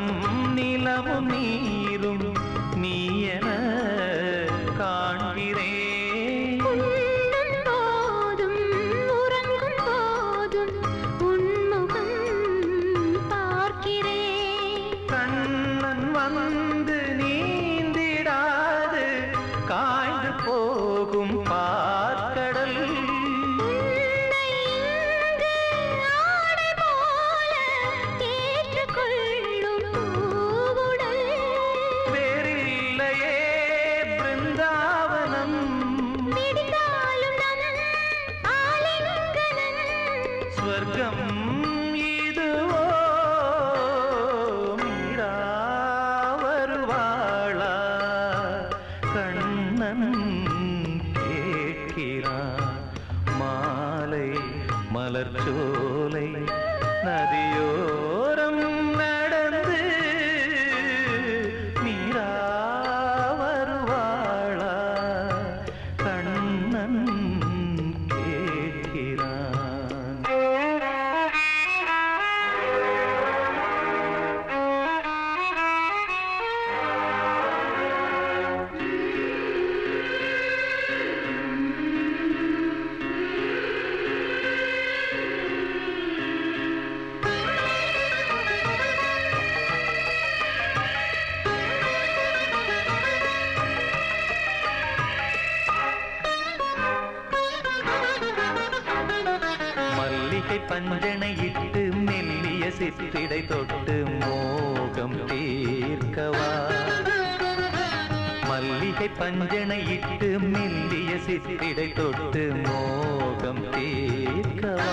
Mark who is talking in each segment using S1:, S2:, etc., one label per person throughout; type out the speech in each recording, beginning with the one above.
S1: நிலமும் நீரும் நீ என காண்கிறேன்
S2: உண்ணும் போதும் உறங்கும் போதும் உன்முகம் பார்க்கிறேன்
S1: கண்ணன் வந்து நீந்திடாது காய்ந்து போகும் பார்க்கடல்
S2: உன்னை இங்கு ஆடை போல ஏற்றுக்கொள்ளும் பூவுடல்
S1: வேறில்லையே பிருந்தாவனம்
S2: விடிந்தாலும் நம் ஆலிங்கனம்
S1: ஸ்வர்க்கம் இதுவோ மீரா வருவாளா கண்ணன் கேட்கிறான் மாலை மலர்ச்சோலை நதியோரம் நடந்து மீரா வருவாளா கண்ணன் கேட்கிறான் மல்லிகை பஞ்சனையிட்டு மெல்லிய சிற்றிடை தொட்டு மோகம் தீர்க்கவா மல்லிகை பஞ்சனையிட்டு மெல்லிய சிற்றிடை தொட்டு மோகம் தீர்க்கவா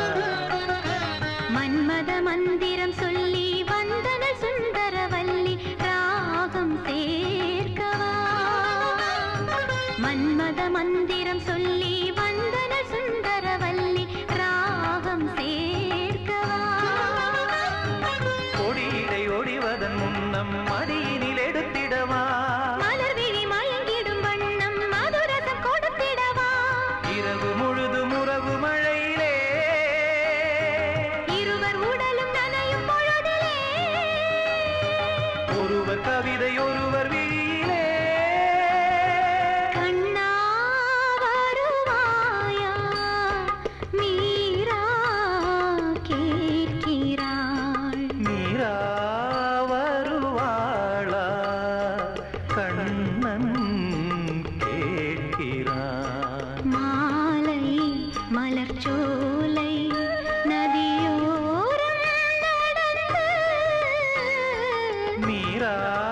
S2: மன்மத மந்திரம் சொல்லி வந்தன சுந்தரவல்லி ராகம் சேர்க்கவா மன்மத மந்திரம் சொல்லி வந்தன சுந்தரவல்லி ராகம் சேர்க்கவா
S1: கொடியிடை ஒடிவதன் முன்னம் மடியினில் எடுத்திடவா
S2: மலர்விழி மயங்கிடும் வண்ணம் மதுரசம் கொடுத்திடவா
S1: இரவு முழுதும் உறவு மழையிலே
S2: இருவர் உடலும் நனையும் பொழுதிலே
S1: ஒருவர் கவிதை ஒருவர் விழியிலே
S2: கண்ணா வருவாயா மீரா கேட்கிறாள்
S1: மீரா வருவாளா கண்ணன் கேட்கிறான்
S2: மாலை மலர்ச்சோலை நதியோரம் நடந்து
S1: மீரா